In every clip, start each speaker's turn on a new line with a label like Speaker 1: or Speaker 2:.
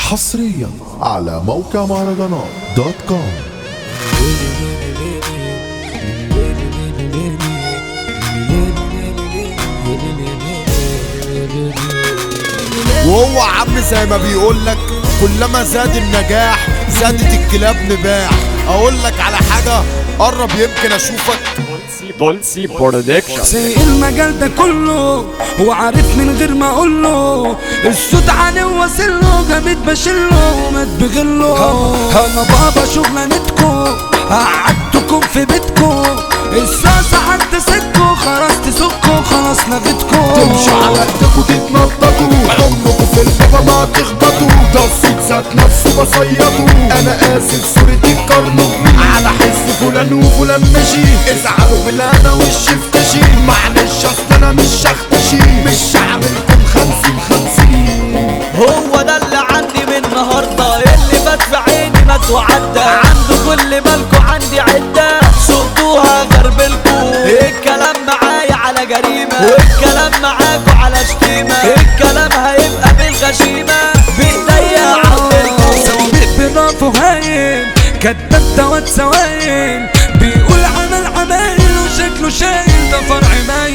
Speaker 1: حصريا على موقع مهرجانات دوت كوم
Speaker 2: وهو عم زي ما بيقول لك كلما زاد النجاح زادت الكلاب نباح اقول لك على حاجه قرب يمكن اشوفك
Speaker 3: دولسي برودكشن
Speaker 4: سايق المجال ده كله هو عارف من غير ما اقول له الصوت عالي واصل له جامد بشله ومات بغله انا بابا شغلانتكو قعدتكم في بيتكو الساسة حتى سكو خلاص تسكو خلاص لغيتكو
Speaker 2: تمشوا على ايدكوا تتنططوا عمركوا في البابا ما تخبطوا ده الصيت ذات نفسه بصيطوا انا اسف صورتي تقارنوا بمين على حس فلان وفلان مشي ازعلوا بالانا والشفتشي معلش اصل انا مش شختشي مش هعملكم خمسين خمسين
Speaker 5: هو ده اللي عندي من النهارده اللي فات في عيني مات وعدى عنده كل مالكو عندي عده سقطوها غربلكو الكلام معايا على جريمه والكلام معاكو على شتيمه الكلام هيبقى بالغشيمه بايديا عضلكو
Speaker 4: سواق برافو هايل كداب دوت سوايل بيقول عمل عمايل وشكله شايل ده فرع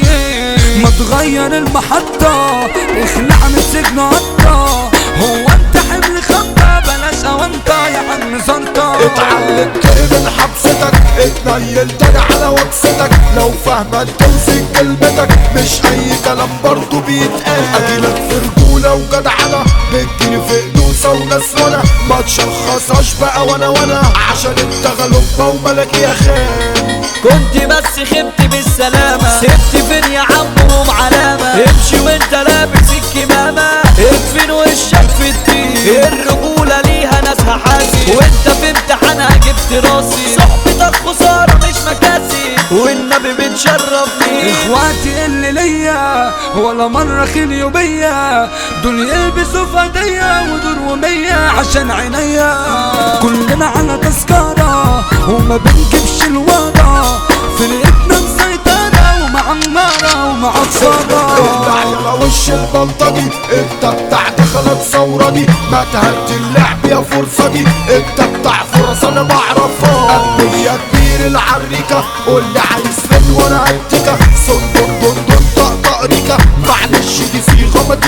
Speaker 4: مايل ما تغير المحطة اخلع من سجن قطة هو انت حمل خطة بلاش اوانطة يا عم زنطة
Speaker 2: اتعلمت من حبستك اتنيلت انا على وكستك لو فاهمة توزن كلمتك مش اي كلام برضو بيتقال اجيلك في رجولة وجدعنة بتجيلي في قدوسة وناس وانا ما تشخصهاش بقى وانا وانا عشان انت غلوبة وملك يا خان
Speaker 5: كنت بس خبت بالسلامة سبت فين يا عمهم علامة امشي وانت لابس الكمامة ادفن وشك في الدين الرجولة ليها ناسها حاسي وانت في امتحانها جبت راسي صحبتك خسارة مش مكاسي والنبي بتشرفني
Speaker 4: اخواتي اللي ليا ولا مرة خليوا بيا دول يلبسوا في ايديا ودول ومية عشان عينيا كلنا على تذكرة وما بنجيبش الوضع فرقتنا مسيطرة ومعمرة ومعصرة
Speaker 2: على وش البلطجي انت بتاع دخلت ثورة دي ما تهدي اللعب يا فرصة دي انت بتاع فرص انا بعرفها قلبي يا كبير العريكة قول لي عايز فين وانا اديكا صندوق دندن طقطق ريكا معلش دي صيغة ما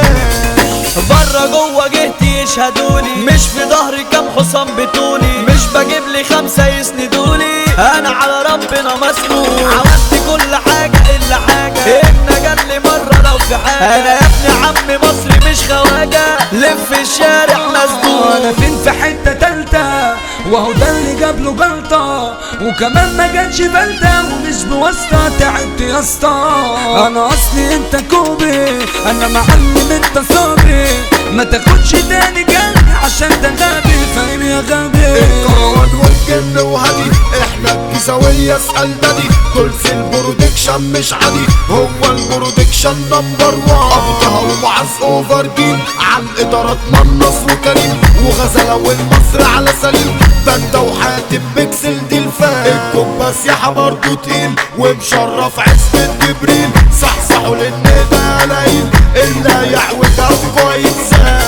Speaker 2: تفهمهاش
Speaker 5: بره جوه جهتي يشهدولي مش في ظهري كام حصان بتولي مش بجيب لي خمسة يسندولي انا على ربنا مسنون عملت كل حاجة الا حاجة ان جالي مرة لو في حاجة انا يا ابني عم مصري مش خواجة لف الشارع
Speaker 4: انا
Speaker 5: مسدود
Speaker 4: فين في حتة تالتة وهو ده اللي جاب له جلطة وكمان ما جاتش بلدة ومش بواسطة تعبت يا اسطى انا اصلي انت كوبي انا معلم انت صابي ما تاخدش تاني جنبي عشان ده غبي فاهم يا غبي
Speaker 2: الكروان والجن وهدي احنا الجيزاوية اسأل دادي دول في البرودكشن مش عادي هو البرودكشن نمبر وان ابطها ومعز اوفر دين على الادارات منص وكريم وغزلة والمصر على سليم بندة وحاتم بيكسل دي الفان الكومباس يا برضه تقيل ومشرف عزبة جبريل صحصحوا لان ده قليل اللي يعوج كويس